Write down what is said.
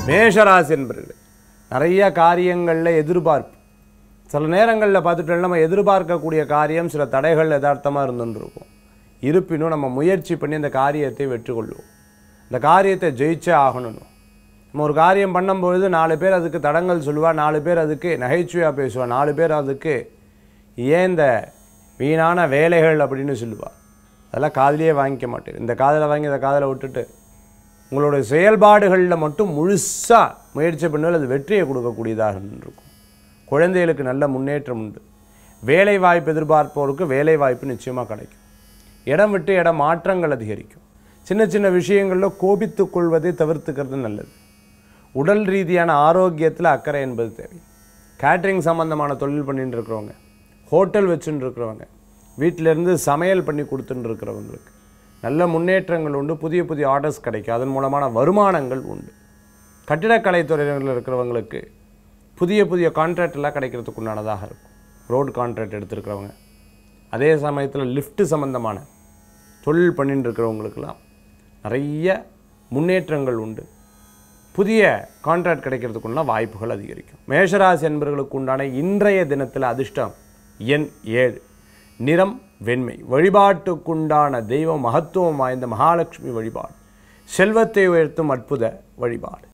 மேஷராசி என்பர்கள் நிறைய காரியங்களில் எதிர்பார்ப்பு சில நேரங்களில் பார்த்துட்டோம்னா நம்ம எதிர்பார்க்கக்கூடிய காரியம் சில தடைகள் யதார்த்தமாக இருந்துன்னு இருக்கும் இருப்பினும் நம்ம முயற்சி பண்ணி அந்த காரியத்தை வெற்றி கொள்வோம் இந்த காரியத்தை ஜெயிச்சே ஆகணும் நம்ம ஒரு காரியம் பண்ணும்பொழுது நாலு பேர் அதுக்கு தடங்கள் சொல்லுவா நாலு பேர் அதுக்கு நகைச்சுவையாக பேசுவா நாலு பேர் அதுக்கு ஏன் இந்த வீணான வேலைகள் அப்படின்னு சொல்லுவா அதெல்லாம் காதிலேயே வாங்கிக்க மாட்டேன் இந்த காதில் வாங்கி இந்த காதில் விட்டுட்டு உங்களுடைய செயல்பாடுகளில் மட்டும் முழுசாக முயற்சி பண்ணால் அது வெற்றியை கொடுக்கக்கூடியதாக இருக்கும் குழந்தைகளுக்கு நல்ல முன்னேற்றம் உண்டு வேலை வாய்ப்பு எதிர்பார்ப்போருக்கு வேலை வாய்ப்பு நிச்சயமாக கிடைக்கும் இடம் விட்டு இடம் மாற்றங்கள் அதிகரிக்கும் சின்ன சின்ன விஷயங்களில் கோபித்துக் கொள்வதை தவிர்த்துக்கிறது நல்லது உடல் ரீதியான ஆரோக்கியத்தில் அக்கறை என்பது தேவை கேட்ரிங் சம்மந்தமான தொழில் பண்ணிட்டு இருக்கிறவங்க ஹோட்டல் வச்சுட்டு இருக்கிறவங்க வீட்டிலேருந்து சமையல் பண்ணி கொடுத்துட்டு இருக்கிறவங்களுக்கு நல்ல முன்னேற்றங்கள் உண்டு புதிய புதிய ஆர்டர்ஸ் கிடைக்கும் அதன் மூலமான வருமானங்கள் உண்டு கட்டிடக்கலைத்துறையில் இருக்கிறவங்களுக்கு புதிய புதிய கான்ட்ராக்ட் எல்லாம் கிடைக்கிறதுக்கு உண்டானதாக இருக்கும் ரோடு கான்ட்ராக்ட் எடுத்திருக்கிறவங்க அதே சமயத்தில் லிஃப்ட் சம்பந்தமான தொழில் பண்ணிட்டு இருக்கிறவங்களுக்கெல்லாம் நிறைய முன்னேற்றங்கள் உண்டு புதிய கான்ட்ராக்ட் கிடைக்கிறதுக்குள்ள வாய்ப்புகள் அதிகரிக்கும் மேஷராசி என்பவர்களுக்கு உண்டான இன்றைய தினத்தில் அதிர்ஷ்டம் எண் ஏழு நிறம் வெண்மை வழிபாட்டுக்குண்டான தெய்வம் மகத்துவம் வாய்ந்த மகாலட்சுமி வழிபாடு செல்வத்தை உயர்த்தும் அற்புத வழிபாடு